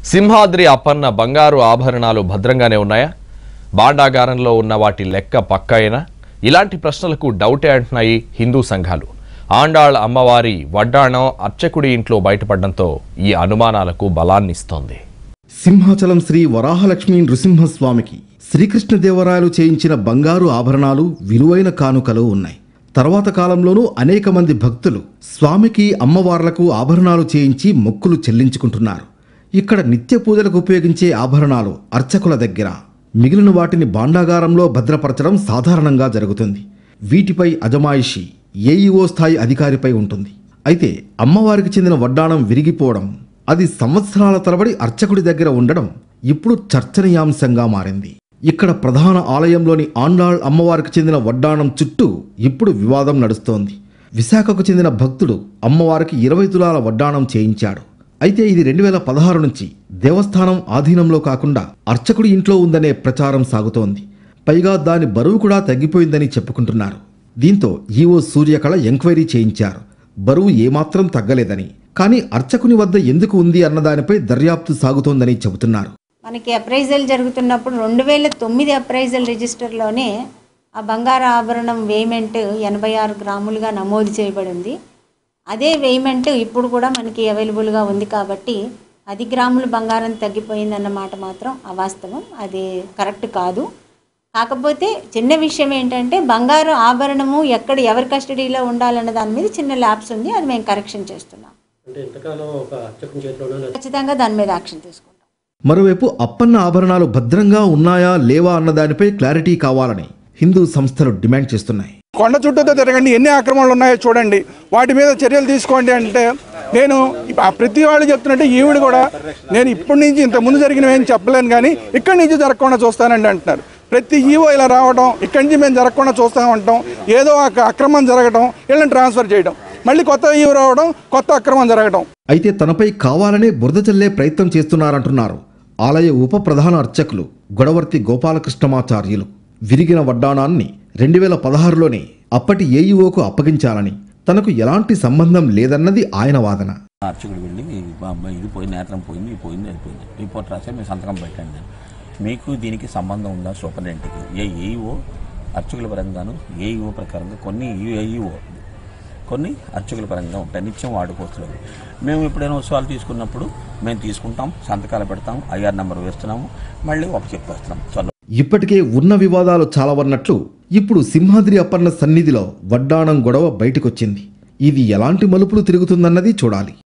సింహాద్రి అప్పన్న బంగారు ఆభరణాలు భద్రంగానే ఉన్నాయా బాండాగారంలో ఉన్న వాటి లెక్క పక్కైనా ఇలాంటి ప్రశ్నలకు డౌటే అంటున్నాయి హిందూ సంఘాలు ఆండాళ్ అమ్మవారి వడ్డాణం అర్చకుడి ఇంట్లో బయటపడడంతో ఈ అనుమానాలకు బలాన్నిస్తోంది సింహాచలం శ్రీ వరాహలక్ష్మీ నృసింహస్వామికి శ్రీకృష్ణదేవరాయలు చేయించిన బంగారు ఆభరణాలు విలువైన కానుకలు ఉన్నాయి తర్వాత కాలంలోనూ అనేక మంది భక్తులు స్వామికి అమ్మవార్లకు ఆభరణాలు చేయించి మొక్కులు చెల్లించుకుంటున్నారు ఇక్కడ నిత్య పూజలకు ఉపయోగించే ఆభరణాలు అర్చకుల దగ్గర మిగిలిన వాటిని భాండాగారంలో భద్రపరచడం సాధారణంగా జరుగుతుంది వీటిపై అజమాయిషి ఏఈఓ స్థాయి అధికారిపై ఉంటుంది అయితే అమ్మవారికి చెందిన వడ్డాణం విరిగిపోవడం అది సంవత్సరాల తరబడి అర్చకుడి దగ్గర ఉండడం ఇప్పుడు చర్చనీయాంశంగా మారింది ఇక్కడ ప్రధాన ఆలయంలోని ఆండాళ్ అమ్మవారికి చెందిన వడ్డాణం చుట్టూ ఇప్పుడు వివాదం నడుస్తోంది విశాఖకు చెందిన భక్తుడు అమ్మవారికి ఇరవై తులాల వడ్డాణం చేయించాడు అయితే ఇది రెండు వేల పదహారు నుంచి దేవస్థానం ఆధీనంలో కాకుండా అర్చకుడి ఇంట్లో ఉందనే ప్రచారం సాగుతోంది పైగా దాని బరువు కూడా తగ్గిపోయిందని చెప్పుకుంటున్నారు దీంతో ఈవో సూర్యకళ ఎంక్వైరీ చేయించారు బరువు ఏమాత్రం తగ్గలేదని కానీ అర్చకుని వద్ద ఎందుకు ఉంది అన్నదానిపై దర్యాప్తు సాగుతోందని చెబుతున్నారు మనకి అప్రైజల్ జరుగుతున్నప్పుడు రెండు వేల తొమ్మిది అప్రైజల్ రిజిస్టర్లోనే ఆ బంగారు ఆభరణం వేమెంట్ ఎనభై ఆరు గ్రాములుగా నమోదు చేయబడింది అదే వేమెంట్ ఇప్పుడు కూడా మనకి అవైలబుల్గా ఉంది కాబట్టి పది గ్రాములు బంగారం తగ్గిపోయిందన్నమాట మాత్రం అవాస్తవం అది కరెక్ట్ కాదు కాకపోతే చిన్న విషయం ఏంటంటే బంగారు ఆభరణము ఎక్కడ ఎవరి కస్టడీలో ఉండాలన్న దాని మీద చిన్న ల్యాబ్స్ ఉంది అది మేము కరెక్షన్ చేస్తున్నాం అంటే ఇంతకాలం ఒక అర్చకుని చేతిలోనే ఖచ్చితంగా దాని మీద యాక్షన్ తీసుకుంటాం మరోవైపు అప్పన్న ఆభరణాలు భద్రంగా ఉన్నాయా లేవా అన్న దానిపై క్లారిటీ కావాలని హిందూ సంస్థలు డిమాండ్ చేస్తున్నాయి కొండ చుట్టూతో తిరగండి ఎన్ని ఆక్రమణలు ఉన్నాయో చూడండి వాటి మీద చర్యలు తీసుకోండి అంటే నేను ఆ ప్రతి వాళ్ళు చెప్తున్నట్టే ఈవిడ కూడా నేను ఇప్పటి నుంచి ఇంత ముందు జరిగినవి ఏం చెప్పలేను కానీ ఇక్కడి నుంచి జరగకుండా చూస్తానండి అంటున్నారు ప్రతి ఈవో ఇలా రావడం ఇక్కడి నుంచి మేము జరగకుండా చూస్తూ ఉంటాం ఏదో ఒక అక్రమం జరగడం వీళ్ళని ట్రాన్స్ఫర్ చేయడం మళ్ళీ కొత్త ఈవో రావడం కొత్త అక్రమం జరగడం అయితే తనపై కావాలనే బురద చల్లే ప్రయత్నం చేస్తున్నారంటున్నారు ఆలయ ఉప ప్రధాన అర్చకులు గొడవర్తి గోపాలకృష్ణమాచార్యులు విరిగిన వడ్డాణాన్ని రెండు వేల పదహారులోనే అప్పటి ఏఈఓకు అప్పగించాలని తనకు ఎలాంటి సంబంధం లేదన్నది ఆయన వాదన అర్చకుడు వెళ్ళి "మా అమ్మాయి ఇది పోయింది నేత్రం పోయింది ఇది పోయింది అది పోయింది రిపోర్ట్ రాసి మీరు సంతకం పెట్టండి అని. మీకు దీనికి సంబంధం ఉందా సూపరింటెండెంట్కి ఏ ఏఈఓ అర్చకుల పరంగాను ఏఈఓ ప్రకారంగా కొన్ని ఏఈఓ కొన్ని అర్చకుల పరంగా ఉంటాయి నిత్యం వాడుకోవచ్చులేదు మేము ఎప్పుడైనా ఉత్సవాలు తీసుకున్నప్పుడు మేము తీసుకుంటాం సంతకాలు పెడతాం ఐఆర్ నెంబర్ వేస్తున్నాము మళ్ళీ ఒక చెప్పేస్తున్నాం చలో ఇప్పటికే ఉన్న వివాదాలు చాలవన్నట్లు ఇప్పుడు సింహాద్రి అప్పన్న సన్నిధిలో వడ్డాణం గొడవ బయటకొచ్చింది ఇది ఎలాంటి మలుపులు తిరుగుతుందన్నది చూడాలి